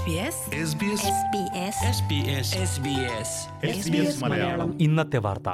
മലയാളം ഇന്നത്തെ വാർത്ത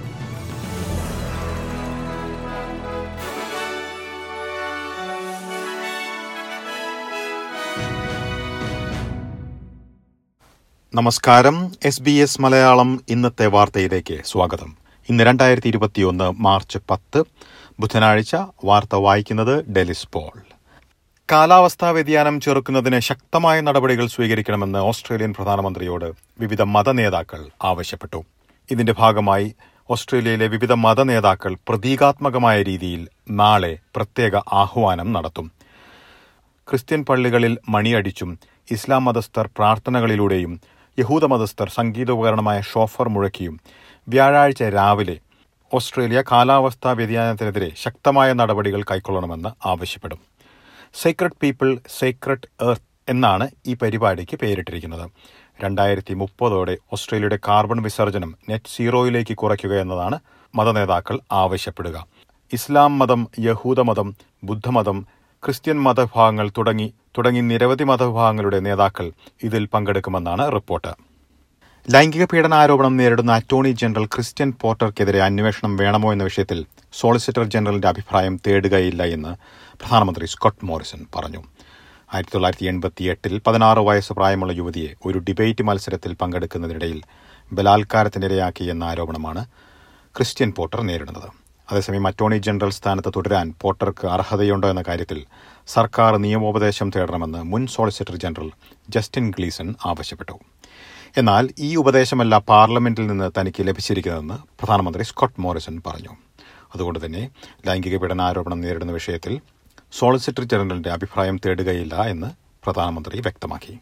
നമസ്കാരം എസ് ബി എസ് മലയാളം ഇന്നത്തെ വാർത്തയിലേക്ക് സ്വാഗതം ഇന്ന് രണ്ടായിരത്തി ഇരുപത്തിയൊന്ന് മാർച്ച് പത്ത് ബുധനാഴ്ച വാർത്ത വായിക്കുന്നത് ഡെലിസ് പോൾ കാലാവസ്ഥാ വ്യതിയാനം ചെറുക്കുന്നതിന് ശക്തമായ നടപടികൾ സ്വീകരിക്കണമെന്ന് ഓസ്ട്രേലിയൻ പ്രധാനമന്ത്രിയോട് വിവിധ മതനേതാക്കൾ ആവശ്യപ്പെട്ടു ഇതിന്റെ ഭാഗമായി ഓസ്ട്രേലിയയിലെ വിവിധ മതനേതാക്കൾ പ്രതീകാത്മകമായ രീതിയിൽ നാളെ പ്രത്യേക ആഹ്വാനം നടത്തും ക്രിസ്ത്യൻ പള്ളികളിൽ മണിയടിച്ചും ഇസ്ലാം മതസ്ഥർ പ്രാർത്ഥനകളിലൂടെയും യഹൂദ മതസ്ഥർ സംഗീതോപകരണമായ ഷോഫർ മുഴക്കിയും വ്യാഴാഴ്ച രാവിലെ ഓസ്ട്രേലിയ കാലാവസ്ഥാ വ്യതിയാനത്തിനെതിരെ ശക്തമായ നടപടികൾ കൈക്കൊള്ളണമെന്ന് ആവശ്യപ്പെടും സീക്രട്ട് പീപ്പിൾ സീക്രട്ട് എർത്ത് എന്നാണ് ഈ പരിപാടിക്ക് പേരിട്ടിരിക്കുന്നത് രണ്ടായിരത്തി മുപ്പതോടെ ഓസ്ട്രേലിയയുടെ കാർബൺ വിസർജനം നെറ്റ് സീറോയിലേക്ക് കുറയ്ക്കുക എന്നതാണ് മതനേതാക്കൾ ആവശ്യപ്പെടുക ഇസ്ലാം മതം യഹൂദ മതം ബുദ്ധമതം ക്രിസ്ത്യൻ മതവിഭാഗങ്ങൾ തുടങ്ങി തുടങ്ങി നിരവധി മതവിഭാഗങ്ങളുടെ നേതാക്കൾ ഇതിൽ പങ്കെടുക്കുമെന്നാണ് റിപ്പോർട്ട് ലൈംഗിക പീഡനാരോപണം നേരിടുന്ന അറ്റോർണി ജനറൽ ക്രിസ്ത്യൻ പോർട്ടർക്കെതിരെ അന്വേഷണം വേണമോ എന്ന വിഷയത്തിൽ സോളിസിറ്റർ ജനറലിന്റെ അഭിപ്രായം തേടുകയില്ല എന്ന് പ്രധാനമന്ത്രി സ്കോട്ട് മോറിസൺ പറഞ്ഞു ആയിരത്തി തൊള്ളായിരത്തി എൺപത്തി എട്ടിൽ പതിനാറ് വയസ്സ് പ്രായമുള്ള യുവതിയെ ഒരു ഡിബേറ്റ് മത്സരത്തിൽ പങ്കെടുക്കുന്നതിനിടയിൽ ബലാത്കാരത്തിനിരയാക്കി എന്ന ആരോപണമാണ് ക്രിസ്ത്യൻ പോർട്ടർ നേരിടുന്നത് അതേസമയം അറ്റോർണി ജനറൽ സ്ഥാനത്ത് തുടരാൻ പോർട്ടർക്ക് അർഹതയുണ്ടോ എന്ന കാര്യത്തിൽ സർക്കാർ നിയമോപദേശം തേടണമെന്ന് മുൻ സോളിസിറ്റർ ജനറൽ ജസ്റ്റിൻ ഗ്ലീസൺ ആവശ്യപ്പെട്ടു എന്നാൽ ഈ ഉപദേശമല്ല പാർലമെന്റിൽ നിന്ന് തനിക്ക് ലഭിച്ചിരിക്കുന്നതെന്ന് പ്രധാനമന്ത്രി സ്കോട്ട് മോറിസൺ പറഞ്ഞു അതുകൊണ്ട് തന്നെ ലൈംഗിക പീഡനാരോപണം നേരിടുന്ന വിഷയത്തിൽ സോളിസിറ്റർ ജനറലിന്റെ അഭിപ്രായം തേടുകയില്ല എന്ന് പ്രധാനമന്ത്രി വ്യക്തമാക്കി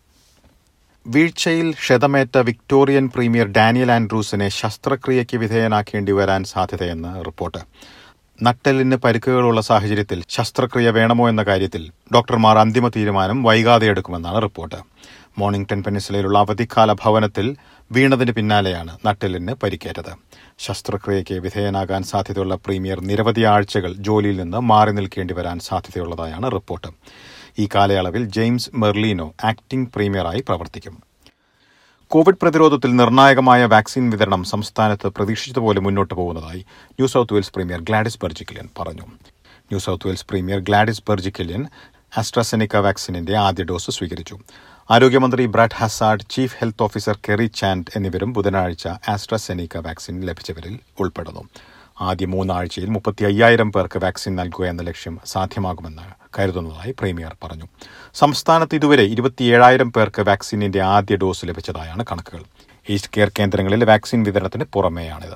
വീഴ്ചയിൽ ക്ഷതമേറ്റ വിക്ടോറിയൻ പ്രീമിയർ ഡാനിയൽ ആൻഡ്രൂസിനെ ശസ്ത്രക്രിയയ്ക്ക് വിധേയനാക്കേണ്ടി വരാൻ സാധ്യതയെന്ന് റിപ്പോർട്ട് നട്ടെല്ലിന് പരിക്കുകളുള്ള സാഹചര്യത്തിൽ ശസ്ത്രക്രിയ വേണമോ എന്ന കാര്യത്തിൽ ഡോക്ടർമാർ അന്തിമ തീരുമാനം വൈകാതെ എടുക്കുമെന്നാണ് റിപ്പോർട്ട് മോർണിംഗ്ടൺ പെനിൻസുലയിലുള്ള അവധിക്കാല ഭവനത്തിൽ വീണതിന് പിന്നാലെയാണ് നട്ടെല്ലിന് പരിക്കേറ്റത് ശസ്ത്രക്രിയയ്ക്ക് വിധേയനാകാൻ സാധ്യതയുള്ള പ്രീമിയർ നിരവധി ആഴ്ചകൾ ജോലിയിൽ നിന്ന് മാറി നിൽക്കേണ്ടി വരാൻ സാധ്യതയുള്ളതായാണ് റിപ്പോർട്ട് ഈ കാലയളവിൽ ജെയിംസ് മെർലീനോ ആക്ടിംഗ് പ്രീമിയറായി പ്രവർത്തിക്കും കോവിഡ് പ്രതിരോധത്തിൽ നിർണായകമായ വാക്സിൻ വിതരണം സംസ്ഥാനത്ത് പ്രതീക്ഷിച്ചതുപോലെ മുന്നോട്ട് പോകുന്നതായി New South Wales premier Gladys Berejiklian പറഞ്ഞു New South Wales premier Gladys Berejiklian AstraZeneca വാക്സിനിന്റെ ആദ്യ ഡോസ് സ്വീകരിച്ചു ആരോഗ്യമന്ത്രി Brad Hazzard chief health officer Kerry Chant എന്നിവരും ബുധനാഴ്ച ആസ്ട്രസെനിക്ക വാക്സിൻ ലഭിച്ചവരിൽ ഉൾപ്പെടുന്നു ആദ്യ മൂന്നാഴ്ചയിൽ മുപ്പത്തി അയ്യായിരം പേർക്ക് വാക്സിൻ നൽകുക എന്ന ലക്ഷ്യം സാധ്യമാകുമെന്ന് കരുതുന്നതായി പ്രീമിയർ പറഞ്ഞു സംസ്ഥാനത്ത് ഇതുവരെ ഇരുപത്തിയേഴായിരം പേർക്ക് വാക്സിനിന്റെ ആദ്യ ഡോസ് ലഭിച്ചതായാണ് കണക്കുകൾ ഈസ്റ്റ് കെയർ കേന്ദ്രങ്ങളിൽ വാക്സിൻ വിതരണത്തിന് പുറമെയാണിത്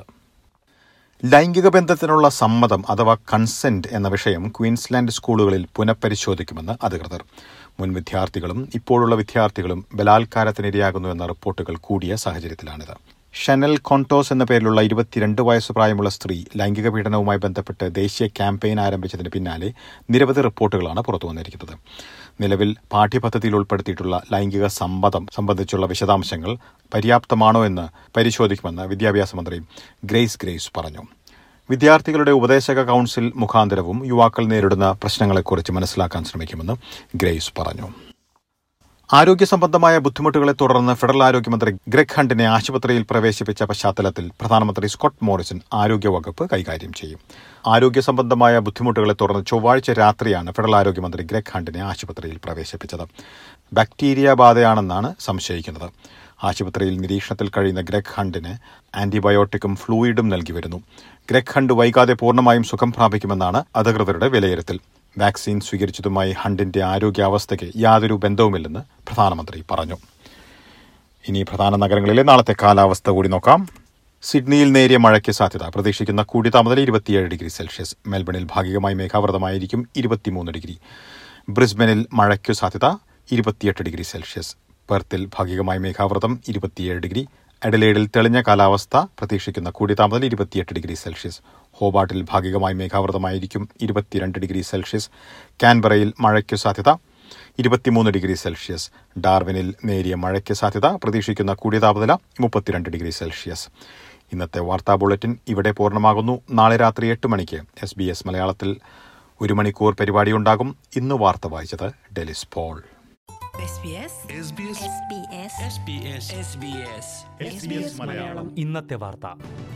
ലൈംഗിക ബന്ധത്തിനുള്ള സമ്മതം അഥവാ കൺസെന്റ് എന്ന വിഷയം ക്വീൻസ്ലാൻഡ് സ്കൂളുകളിൽ പുനഃപരിശോധിക്കുമെന്ന് അധികൃതർ മുൻ വിദ്യാർത്ഥികളും ഇപ്പോഴുള്ള വിദ്യാർത്ഥികളും ബലാത്കാരത്തിനിരയാകുന്നു എന്ന റിപ്പോർട്ടുകൾ കൂടിയ സാഹചര്യത്തിലാണിത് ഷനൽ കോണ്ടോസ് എന്ന പേരിലുള്ള ഇരുപത്തിരണ്ട് വയസ്സ് പ്രായമുള്ള സ്ത്രീ ലൈംഗിക പീഡനവുമായി ബന്ധപ്പെട്ട് ദേശീയ ക്യാമ്പയിൻ ആരംഭിച്ചതിന് പിന്നാലെ നിരവധി റിപ്പോർട്ടുകളാണ് പുറത്തുവന്നിരിക്കുന്നത് നിലവിൽ പാഠ്യപദ്ധതിയിൽ ഉൾപ്പെടുത്തിയിട്ടുള്ള ലൈംഗിക സമ്മതം സംബന്ധിച്ചുള്ള വിശദാംശങ്ങൾ പര്യാപ്തമാണോ എന്ന് പരിശോധിക്കുമെന്ന് വിദ്യാഭ്യാസ മന്ത്രി ഗ്രേസ് ഗ്രേസ് പറഞ്ഞു വിദ്യാർത്ഥികളുടെ ഉപദേശക കൌൺസിൽ മുഖാന്തരവും യുവാക്കൾ നേരിടുന്ന പ്രശ്നങ്ങളെക്കുറിച്ച് മനസ്സിലാക്കാൻ ശ്രമിക്കുമെന്ന് ഗ്രേസ് പറഞ്ഞു ആരോഗ്യ സംബന്ധമായ ബുദ്ധിമുട്ടുകളെ തുടർന്ന് ഫെഡറൽ ആരോഗ്യമന്ത്രി ഗ്രെഗ് ഹണ്ടിനെ ആശുപത്രിയിൽ പ്രവേശിപ്പിച്ച പശ്ചാത്തലത്തിൽ പ്രധാനമന്ത്രി സ്കോട്ട് മോറിസൺ ആരോഗ്യവകുപ്പ് കൈകാര്യം ചെയ്യും ആരോഗ്യ സംബന്ധമായ ബുദ്ധിമുട്ടുകളെ തുടർന്ന് ചൊവ്വാഴ്ച രാത്രിയാണ് ഫെഡറൽ ആരോഗ്യമന്ത്രി ഗ്രെഗ് ഹണ്ടിനെ ആശുപത്രിയിൽ പ്രവേശിപ്പിച്ചത് ബാക്ടീരിയ ബാധയാണെന്നാണ് സംശയിക്കുന്നത് ആശുപത്രിയിൽ നിരീക്ഷണത്തിൽ കഴിയുന്ന ഗ്രെഗ് ഹണ്ടിന് ആന്റിബയോട്ടിക്കും ഫ്ലൂയിഡും നൽകി വരുന്നു ഗ്രെഗ് ഹണ്ട് വൈകാതെ പൂർണ്ണമായും സുഖം പ്രാപിക്കുമെന്നാണ് അധികൃതരുടെ വിലയിരുത്തൽ വാക്സിൻ സ്വീകരിച്ചതുമായി ഹണ്ടിന്റെ ആരോഗ്യാവസ്ഥയ്ക്ക് യാതൊരു ബന്ധവുമില്ലെന്ന് പ്രധാനമന്ത്രി പറഞ്ഞു ഇനി പ്രധാന നഗരങ്ങളിലെ നാളത്തെ കാലാവസ്ഥ കൂടി നോക്കാം സിഡ്നിയിൽ നേരിയ മഴയ്ക്ക് സാധ്യത പ്രതീക്ഷിക്കുന്ന കൂടിയ താപനില ഇരുപത്തിയേഴ് ഡിഗ്രി സെൽഷ്യസ് മെൽബണിൽ ഭാഗികമായി മേഘാവൃതമായിരിക്കും ഇരുപത്തിമൂന്ന് ഡിഗ്രി ബ്രിസ്ബനിൽ മഴയ്ക്കു സാധ്യത ഇരുപത്തിയെട്ട് ഡിഗ്രി സെൽഷ്യസ് പെർത്തിൽ ഭാഗികമായി മേഘാവൃതം ഇരുപത്തിയേഴ് ഡിഗ്രി അഡലേഡിൽ തെളിഞ്ഞ കാലാവസ്ഥ പ്രതീക്ഷിക്കുന്ന കൂടിയ താപനില ഇരുപത്തിയെട്ട് ഡിഗ്രി സെൽഷ്യസ് ഹോബാട്ടിൽ ഭാഗികമായി മേഘാവൃതമായിരിക്കും ഇരുപത്തിരണ്ട് ഡിഗ്രി സെൽഷ്യസ് കാൻബറയിൽ മഴയ്ക്കു സാധ്യത ഇരുപത്തിമൂന്ന് ഡിഗ്രി സെൽഷ്യസ് ഡാർവിനിൽ നേരിയ മഴയ്ക്ക് സാധ്യത പ്രതീക്ഷിക്കുന്ന കൂടിയ താപനില മുപ്പത്തിരണ്ട് ഡിഗ്രി സെൽഷ്യസ് ഇന്നത്തെ വാർത്താ ബുള്ളറ്റിൻ ഇവിടെ പൂർണ്ണമാകുന്നു നാളെ രാത്രി എട്ട് മണിക്ക് എസ് ബി എസ് മലയാളത്തിൽ ഒരു മണിക്കൂർ പരിപാടിയുണ്ടാകും ഇന്ന് വാർത്ത വായിച്ചത് Delys Paul SBS SBS SBS SBS SBS SBS Malayalam ഇന്നത്തെ വാർത്ത